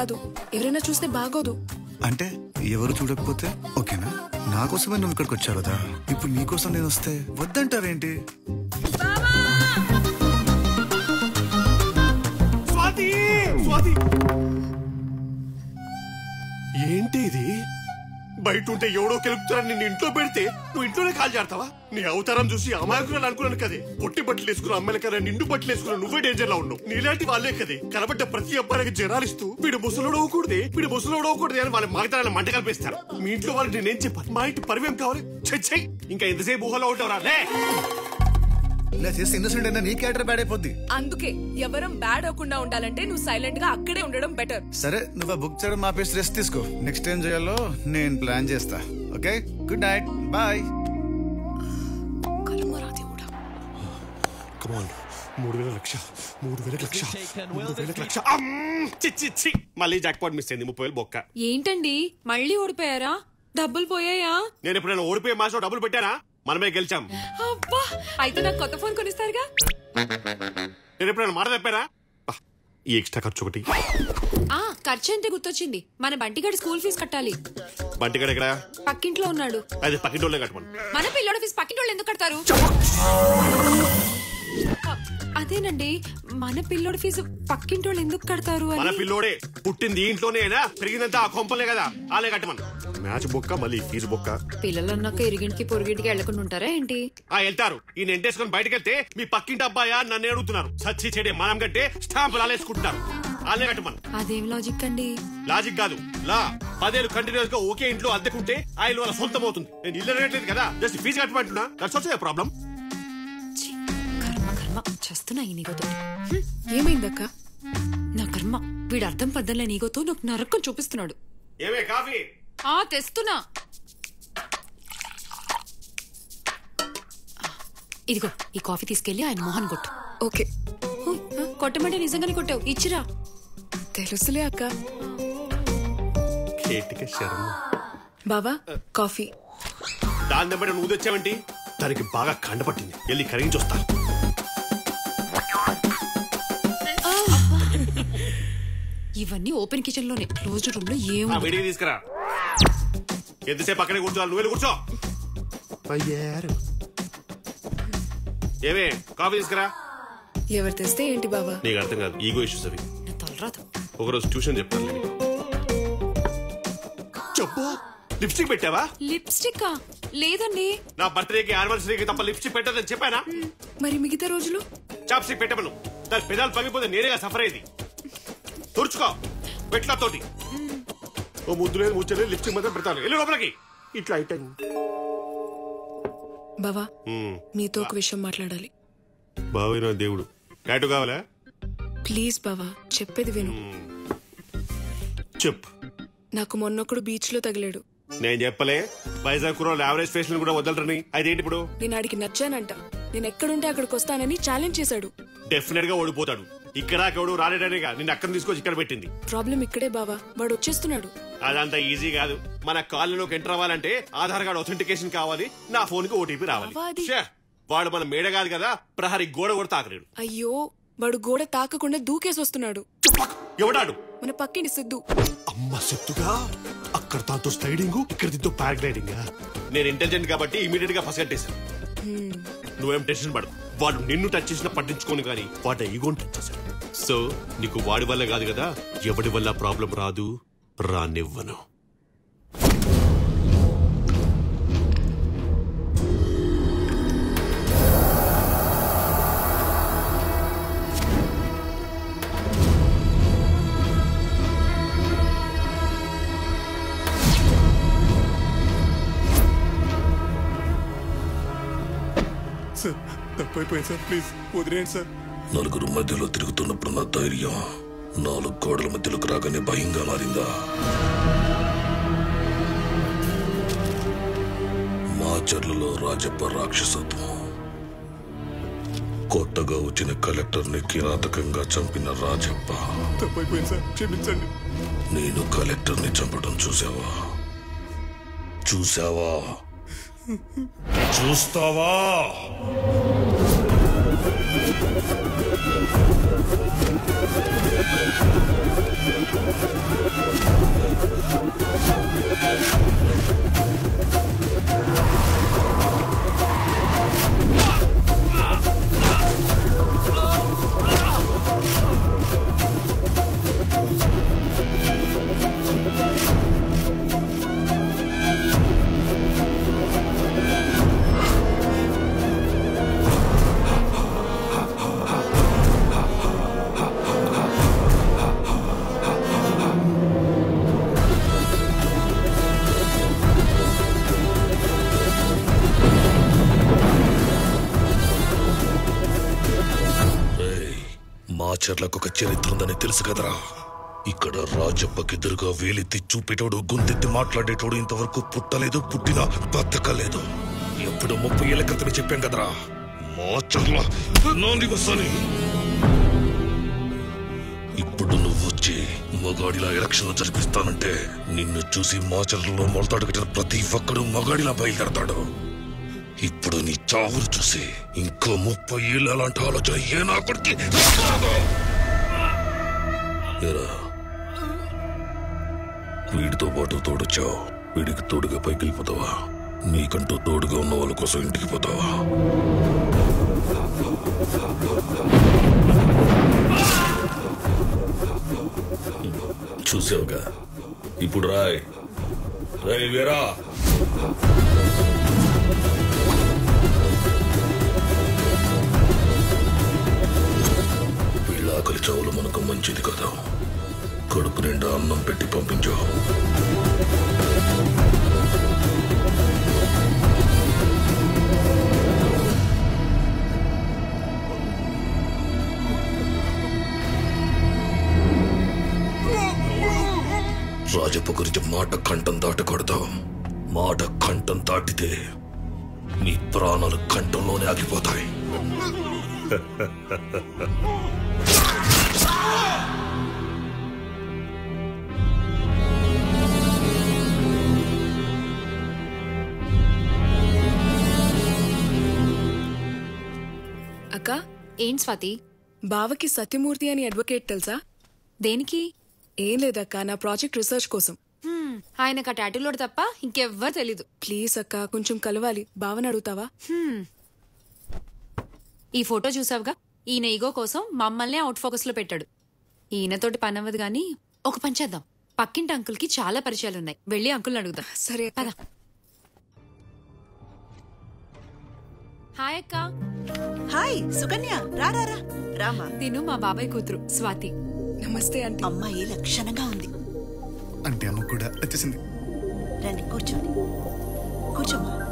కాదు ఎవరైనా చూస్తే బాగోదు అంటే ఎవరు చూడకపోతే ఓకేనా నా కోసమే నువ్వు ఇక్కడికి వచ్చావు కదా ఇప్పుడు నీ కోసం నేను వస్తే వద్దంటారేంటి స్వాతి స్వాతి ఏంటి ఇది బయట ఉంటే ఎవడో కెలుపుతారని నిన్ను ఇంట్లో పెడితే నువ్వు ఇంట్లోనే కాల్ చేస్తావా నీ అవతారం చూసి అమాయకురాలు అనుకున్నాను కదే పొట్టి బట్టలు వేసుకున్న అమ్మాయిల కదా నిండు బట్టలు వేసుకున్న నువ్వే డేంజర్ లో ఉన్నావు నీలాంటి వాళ్ళే కదే కనబడ్డ ప్రతి అబ్బాయికి జనాలిస్తూ వీడు ముసలోడు అవ్వకూడదే వీడు ముసలోడు అవ్వకూడదే అని వాళ్ళ మాగతారాన్ని మంట కల్పిస్తారు మీ ఇంట్లో వాళ్ళు నేనేం చెప్పాను మా ఇంటి పరివేం కావాలి చెయ్యి ఇంకా ఎంతసేపు ఊహలో ఉంటావురా లే ఇలా చేస్తే ఇన్నోసెంట్ అయినా నీ క్యారెక్టర్ బ్యాడ్ అయిపోద్ది అందుకే ఎవరం బ్యాడ్ అవ్వకుండా ఉండాలంటే నువ్వు సైలెంట్ గా అక్కడే ఉండడం బెటర్ సరే నువ్వు బుక్ చేయడం మాపేసి రెస్ట్ తీసుకో నెక్స్ట్ టైం చేయాలో నేను ప్లాన్ చేస్తా ఓకే గుడ్ నైట్ బాయ్ కలమరాది కూడా కమాన్ మూడు వేల లక్ష మూడు వేల లక్ష మూడు వేల లక్ష అమ్! చి, చి, చి. మళ్ళీ జాక్పాట్ మిస్ అయింది ముప్పై వేలు బొక్క ఏంటండి మళ్ళీ ఓడిపోయారా డబ్బులు పోయాయా నేను ఎప్పుడైనా ఓడిపోయే మాసం డబ్బులు పెట్టానా మనమే గెలిచాం అబ్బా అయితే నాకు కొత్త ఫోన్ కొనిస్తారుగా నేను ఎప్పుడైనా మాట తప్పానా బా, ఈ ఎక్స్ట్రా ఖర్చు ఒకటి ఆ ఖర్చు అంటే గుర్తొచ్చింది మన బంటిగాడి స్కూల్ ఫీజు కట్టాలి బంటిగడ ఇక్కడ పక్కింట్లో ఉన్నాడు అది పక్కింటోళ్ళే కట్టమను మన పిల్లోడి ఫీజు పక్కింటి వాళ్ళు ఎందుకు కడతారు ఆ, అదేనండి మన పిల్లోడి ఫీజు పక్కింటి వాళ్ళు ఎందుకు కడతారు మన అని పిల్లోడే పుట్టింది ఇంట్లోనేనా పెరిగిందంతా ఆ కొంపలే కదా ఆలే కట్టమను మ్యాచ్ బొక్క మళ్ళీ ఫీజు బొక్క పిల్లలు అన్నాక ఇరిగింటికి పొరుగింటికి వెళ్లకుండా ఉంటారా ఏంటి ఆ వెళ్తారు ఈ ఎంటేసుకొని బయటకు వెళ్తే మీ పక్కింటి అబ్బాయా నన్ను అడుగుతున్నారు సచ్చి చెడే మనం కంటే స్టాంపులు ఆలేసుకుంటున్నారు ఆలే కట్టమను అదేం లాజిక్ అండి లాజిక్ కాదు లా పదేళ్ళు కంటిన్యూస్ గా ఒకే ఇంట్లో అద్దెకుంటే ఆ ఇల్లు వాళ్ళ సొంతం అవుతుంది నేను ఇల్లు రేట్లేదు కదా జస్ట్ ఫీజు కట్టమంటున్నా దట్స్ ఆల్సో ప్రాబ్లం ఛీ, కర్మ కర్మ చేస్తున్నా ఈ నీగోతో ఏమైందక్క నా కర్మ వీడు అర్థం పద్దలే నీగోతో నాకు నరకం చూపిస్తున్నాడు ఏమే కాఫీ ఆ తెస్తున్నా ఇదిగో ఈ కాఫీ తీసుకెళ్లి ఆయన మోహన్ కొట్టు ఓకే హూ, కొట్టమంటే నిజంగానే కొట్టావు ఇచ్చిరా తెలుసులే అక్క కేటిక శర్మ బావా కాఫీ దాని దెబ్బటి నువ్వు తెచ్చావంటి దానికి బాగా కండపట్టింది వెళ్ళి కరిగించి వస్తా ఇవన్నీ ఓపెన్ కిచెన్ లోనే క్లోజ్డ్ రూమ్ లో ఏం ఆ వేడికి తీసుకురా ఎంతసేపు అక్కడే కూర్చోవాలి నువ్వు వెళ్ళి కూర్చో అయ్యారు ఏమే కాఫీ తీసుకురా ఎవరు తెస్తే ఏంటి బావా నీకు అర్థం కాదు ఈగో ఇష్యూస్ అవి నా తలరాత ఒకరోజు ట్యూషన్ చెప్తాను నేను చెప్పు లిప్స్టిక్ పెట్టావా లిప్స్టిక్ లేదండి నా బర్త్డేకి యానివర్సరీకి తప్ప లిప్స్టిక్ పెట్టదని చెప్పానా మరి మిగతా రోజులు చాప్స్టిక్ పెట్టమను దాని పెదాలు పగిపోతే నేనేగా సఫర్ అయ్యేది తుడుచుకో పెట్ల తోటి ఓ ముద్దు లేదు ముచ్చలేదు లిప్స్టిక్ మాత్రం పెడతాను వెళ్ళి లోపలికి ఇట్లా అయిపోయింది బావా మీతో ఒక విషయం మాట్లాడాలి బావిన దేవుడు టాటూ కావాలా ప్లీజ్ బావా చెప్పేది విను చెప్పు నాకు మొన్నొకడు బీచ్ లో తగిలాడు నేను చెప్పలే వైజాగ్ కుర్రోళ్ళు యావరేజ్ ఫేస్ కూడా వదలరని అదేంటి ఇప్పుడు నేను ఆడికి నచ్చానంట నేను ఎక్కడుంటే అక్కడికి వస్తానని ఛాలెంజ్ చేశాడు డెఫినెట్ గా ఓడిపోతాడు ఇక్కడ ఎవడు రాలేడనేగా నిన్ను అక్కడ తీసుకొచ్చి ఇక్కడ పెట్టింది ప్రాబ్లం ఇక్కడే బావా వాడు వచ్చేస్తున్నాడు అదంతా ఈజీ కాదు మన కాలనీలోకి ఎంటర్ అవ్వాలంటే ఆధార్ కార్డ్ అథెంటికేషన్ కావాలి నా ఫోన్ కి ఓటీపీ రావాలి బావా, అది- ఛే, వాడు మన మేడ కాదు కదా ప్రహరీ గోడ కూడా తాకలేడు అయ్యో వాడు గోడ తాకకుండా దూకేసి వస్తున్నాడు ఎవడాడు మన పక్కింటి సిద్ధు అమ్మ సెత్తుగా అక్కడ తాతో స్లైడింగ్ ఇక్కడ దీంతో పారాగ్లైడింగ్ నేను ఇంటెలిజెంట్ కాబట్టి ఇమీడియట్ గా ఫస్ట్ నువ్వేం టెన్షన్ పడు వాడు నిన్ను టచ్ చేసినా పట్టించుకోను కానీ వాడు ఈగోని టచ్ చేశాడు సో నీకు వాడి వల్ల కాదు కదా ఎవడి వల్ల ప్రాబ్లం రాదు రానివ్వను సార్ తప్పైపోయింది సార్ ప్లీజ్ వదిలేయండి సార్ నలుగురు మధ్యలో తిరుగుతున్నప్పుడు నా ధైర్యం నాలుగు గోడల మధ్యలోకి రాగానే భయంగా మారిందా మాచర్లలో రాజప్ప రాక్షసత్వం కొత్తగా వచ్చిన కలెక్టర్ని కిరాతకంగా చంపిన రాజప్ప తప్పైపోయింది సార్ క్షమించండి నేను కలెక్టర్ని చంపడం చూసావా చూసావా చూస్తావా రేయ్, మా చెర్లకు ఒక చరిత్ర ఉందని తెలుసు కదరా ఇక్కడ రాజప్పకెదురుగా వేలెత్తి చూపేటోడు గొంతెత్తి మాట్లాడేటోడు ఇంతవరకు పుట్టలేదు పుట్టినా బతకలేదు ఎప్పుడు ముప్పై ఏళ్ళ క్రితమే చెప్పాం కదరా మా చెర్ల నా నివసని ఇప్పుడు నువ్వు వచ్చి మగాడిలా ఎలక్షన్ జరిపిస్తానంటే నిన్ను చూసి మా చెర్లలో మొలతాడు కట్టిన ప్రతి ఒక్కడు మగాడిలా బయలుదేరతాడు ఇప్పుడు నీ చావును చూసి ఇంకో ముప్పై ఏళ్ళు అలాంటి ఆలోచన ఏ నా కొడుక్కి రాదు. ఏరా, వీడితో పాటు తోడొచ్చావు వీడికి తోడుగా పైకి వెళ్ళిపోతావా నీకంటూ తోడుగా ఉన్న వాళ్ళ కోసం ఇంటికి పోతావా చూసావుగా ఇప్పుడు రాయ్ రాయ్ వీరా వీళ్ళ ఆకలి చావులు మనకు మంచిది కదా కడుపు నిండా అన్నం పెట్టి పంపించు రాజప్ప గురించి మాట కంఠం దాటకూడదు మాట కంఠం దాటితే నీ ప్రాణాలు కంఠంలోనే ఆగిపోతాయి అక్క ఏం స్వాతి బావకి సత్యమూర్తి అని అడ్వకేట్ తెలుసా దేనికి ఏం లేదక్క నా ప్రాజెక్ట్ రీసెర్చ్ కోసం హ్మ్, ఆయనకు ఆ టాటూలోడు తప్ప ఇంకెవ్వరు తెలీదు ప్లీజ్ అక్క కొంచెం కలవాలి బావని అడుగుతావా హ్మ్. ఈ ఫోటో చూసావుగా ఈయన ఈగో కోసం మమ్మల్ని అవుట్ ఫోకస్ లో పెట్టాడు ఈయనతోటి పని అవ్వదు గానీ ఒక పని చేద్దాం పక్కింటి అంకుల్ కి చాలా పరిచయాలున్నాయి వెళ్ళి అంకుల్ని అడుగుదాం సరే అక్క. పద హాయ్ అక్క హాయ్ సుకన్య రా రా రా రామా తిను మా బాబాయ్ కూతురు స్వాతి నమస్తే ఆంటీ అమ్మాయి లక్షణంగా ఉంది అంటే అమ్మ కూడా వచ్చేసింది రండి కూర్చోండి కూర్చోమ్మా